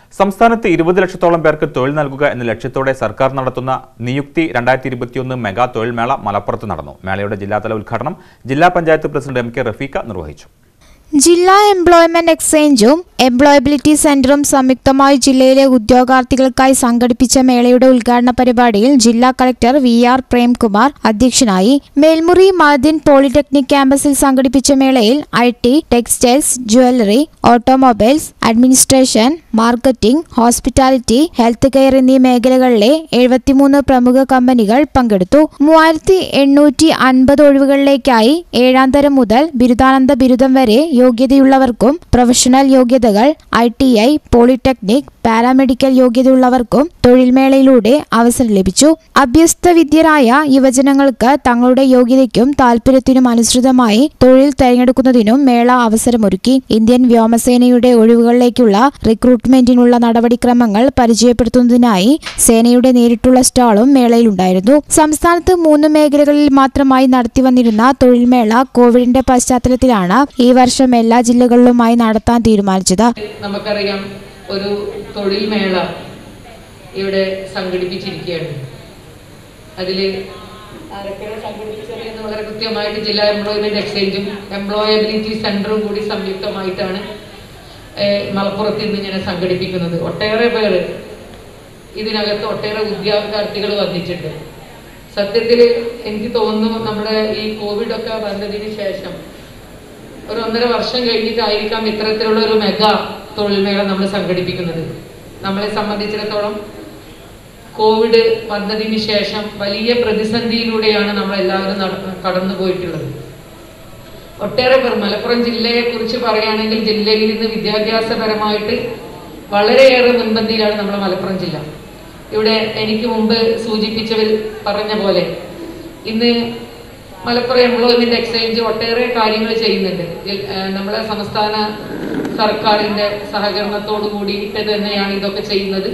സംസ്ഥാനത്ത് ഇരുപത് ലക്ഷത്തോളം പേർക്ക് തൊഴിൽ നൽകുക എന്ന ലക്ഷ്യത്തോടെ സർക്കാർ നടത്തുന്ന നിയുക്തി രണ്ടായിരത്തി ഇരുപത്തിയൊന്ന് മെഗാ തൊഴിൽ മേള മലപ്പുറത്ത് നടന്നു മേളയുടെ ജില്ലാതല ഉദ്ഘാടനം ജില്ലാ panchayat president M K Rafeeqa നിർവഹിച്ചു ജില്ലാ എംപ്ലോയ്മെന്റ് എക്സ്ചേഞ്ചും എംപ്ലോയബിലിറ്റി സെന്ററും സംയുക്തമായി ജില്ലയിലെ ഉദ്യോഗാർത്ഥികൾക്കായി സംഘടിപ്പിച്ച മേളയുടെ ഉദ്ഘാടന പരിപാടിയിൽ ജില്ലാ കളക്ടർ വി ആർ പ്രേംകുമാർ അധ്യക്ഷനായി മേൽമുറി മദിൻ പോളിടെക്നിക് ക്യാമ്പസിൽ സംഘടിപ്പിച്ച മേളയിൽ I T textiles jewellery automobiles administration marketing hospitality health care എന്നീ മേഖലകളിലെ എഴുപത്തിമൂന്ന് പ്രമുഖ കമ്പനികൾ പങ്കെടുത്തു മൂവായിരത്തി എണ്ണൂറ്റി അൻപത് ഒഴിവുകളിലേക്കായി ഏഴാം തരം മുതൽ ബിരുദാനന്ത ബിരുദം വരെ യോഗ്യതയുള്ളവർക്കും പ്രൊഫഷണൽ യോഗ്യതകൾ I T I polytechnic paramedical യോഗ്യതയുള്ളവർക്കും തൊഴിൽമേളയിലൂടെ അവസരം ലഭിച്ചു അഭ്യസ്ത വിദ്യരായ യുവജനങ്ങൾക്ക് തങ്ങളുടെ യോഗ്യതയ്ക്കും താൽപര്യത്തിനും അനുസൃതമായി തൊഴിൽ തെരഞ്ഞെടുക്കുന്നതിനും മേള അവസരമൊരുക്കി ഇന്ത്യൻ വ്യോമസേനയുടെ ഒഴിവുകളിലേക്കുള്ള റിക്രൂട്ട്മെന്റിനുള്ള നടപടിക്രമങ്ങൾ പരിചയപ്പെടുത്തുന്നതിനായി സേനയുടെ നേരിട്ടുള്ള സ്റ്റാളും മേളയിലുണ്ടായിരുന്നു സംസ്ഥാനത്ത് മൂന്ന് മേഖലകളിൽ മാത്രമായി നടത്തിവന്നിരുന്ന തൊഴിൽമേള കോവിഡിന്റെ പശ്ചാത്തലത്തിലാണ് ഈ വർഷം എല്ലാ ജില്ലകളിലുമായി നടത്താൻ തീരുമാനിച്ചത് നമുക്കറിയാം ഒരു തൊഴിൽ മേള ഇവിടെ സംഘടിപ്പിച്ചിരിക്കുകയാണ് അതിൽ ആരൊക്കെയാണ് സംഘടിപ്പിച്ചത് എന്ന് വളരെ കൃത്യമായിട്ട് ജില്ലാ എംപ്ലോയ്മെന്റ് എക്സ്ചേഞ്ചും എംപ്ലോയബിലിറ്റി സെന്ററും കൂടി സംയുക്തമായിട്ടാണ് ഏഹ്, മലപ്പുറത്ത് ഇന്ന് ഇങ്ങനെ സംഘടിപ്പിക്കുന്നത് ഒട്ടേറെ പേര് ഇതിനകത്ത് ഒട്ടേറെ ഉദ്യോഗാർത്ഥികൾ വന്നിട്ടുണ്ട് സത്യത്തിൽ എനിക്ക് തോന്നുന്നു നമ്മുടെ ഈ കോവിഡ് ഒക്കെ വന്നതിന് ശേഷം ഒരു ഒന്നര വർഷം കഴിഞ്ഞിട്ടായിരിക്കാം ഇത്തരത്തിലുള്ള ഒരു മെഗാ തൊഴിൽമേള നമ്മൾ സംഘടിപ്പിക്കുന്നത് നമ്മളെ സംബന്ധിച്ചിടത്തോളം കോവിഡ് വന്നതിന് ശേഷം വലിയ പ്രതിസന്ധിയിലൂടെയാണ് നമ്മൾ എല്ലാവരും നട- കടന്നു പോയിട്ടുള്ളത് ഒട്ടേറെ പേർ മലപ്പുറം ജില്ലയെ കുറിച്ച് പറയുകയാണെങ്കിൽ ജില്ലയിൽ നിന്ന് വിദ്യാഭ്യാസപരമായിട്ട് വളരെയേറെ മുൻപന്തിയിലാണ് നമ്മുടെ മലപ്പുറം ജില്ല ഇവിടെ എനിക്ക് മുമ്പ് സൂചിപ്പിച്ചവർ പറഞ്ഞ പോലെ ഇന്ന് മലപ്പുറം എംപ്ലോയ്മെന്റ് എക്സ്ചേഞ്ച് ഒട്ടേറെ കാര്യങ്ങൾ ചെയ്യുന്നുണ്ട് ഇതിൽ, ആ, നമ്മളെ സംസ്ഥാന സർക്കാരിന്റെ സഹകരണത്തോടു കൂടിയിട്ട് തന്നെയാണ് ഇതൊക്കെ ചെയ്യുന്നത്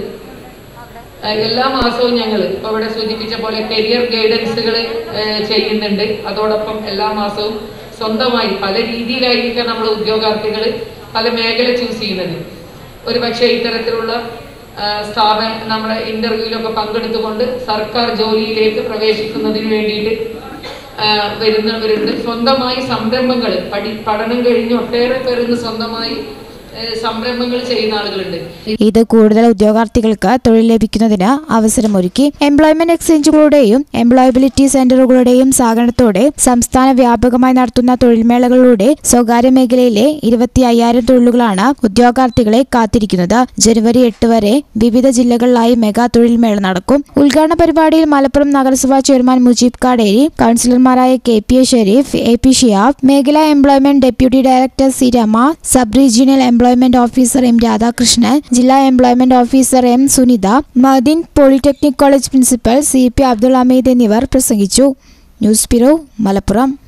ആ, എല്ലാ മാസവും ഞങ്ങൾ ഇപ്പൊ ഇവിടെ സൂചിപ്പിച്ച പോലെ കരിയർ ഗൈഡൻസുകൾ ചെയ്യുന്നുണ്ട് അതോടൊപ്പം എല്ലാ മാസവും സ്വന്തമായി പല രീതിയിലായിരിക്കാം നമ്മൾ ഉദ്യോഗാർത്ഥികൾ പല മേഖല ചൂസ് ചെയ്യുന്നത് ഒരു പക്ഷേ ഇത്തരത്തിലുള്ള ആ, സ്ഥാപന നമ്മുടെ ഇന്റർവ്യൂവിലൊക്കെ പങ്കെടുത്തുകൊണ്ട് സർക്കാർ ജോലിയിലേക്ക് പ്രവേശിക്കുന്നതിന് വേണ്ടിയിട്ട് ആ, വരുന്നവരുണ്ട് സ്വന്തമായി സംരംഭങ്ങൾ പഠി പഠനം കഴിഞ്ഞ് ഒട്ടേറെ പേർ ഇന്ന് സ്വന്തമായി ഏ, സംരംഭങ്ങൾ ചെയ്യുന്ന ആളുകളുണ്ട് ഇത് കൂടുതൽ ഉദ്യോഗാർത്ഥികൾക്ക് തൊഴിൽ ലഭിക്കുന്നതിന് അവസരമൊരുക്കി എംപ്ലോയ്മെന്റ് എക്സ്ചേഞ്ചുകളുടെയും എംപ്ലോയബിലിറ്റി സെന്ററുകളുടെയും സഹകരണത്തോടെ സംസ്ഥാന വ്യാപകമായി നടത്തുന്ന തൊഴിൽമേളകളിലൂടെ സ്വകാര്യ മേഖലയിലെ ഇരുപത്തി അയ്യായിരം തൊഴിലുകളാണ് ഉദ്യോഗാർത്ഥികളെ കാത്തിരിക്കുന്നത് ജനുവരി എട്ട് വരെ വിവിധ ജില്ലകളിലായി മെഗാ തൊഴിൽമേള നടക്കും ഉദ്ഘാടന പരിപാടിയിൽ മലപ്പുറം നഗരസഭാ ചെയർമാൻ മുജീബ് കാടേരി കൗൺസിലർമാരായ K P A Shareef A P Shiyab മേഖലാ employment deputy director C Rama sub regional employment officer M Radhakrishnan ജില്ലാ employment officer M Sunitha Madeen polytechnic college principal C P Abdul Hameed എന്നിവർ പ്രസംഗിച്ചു ന്യൂസ് ബ്യൂറോ മലപ്പുറം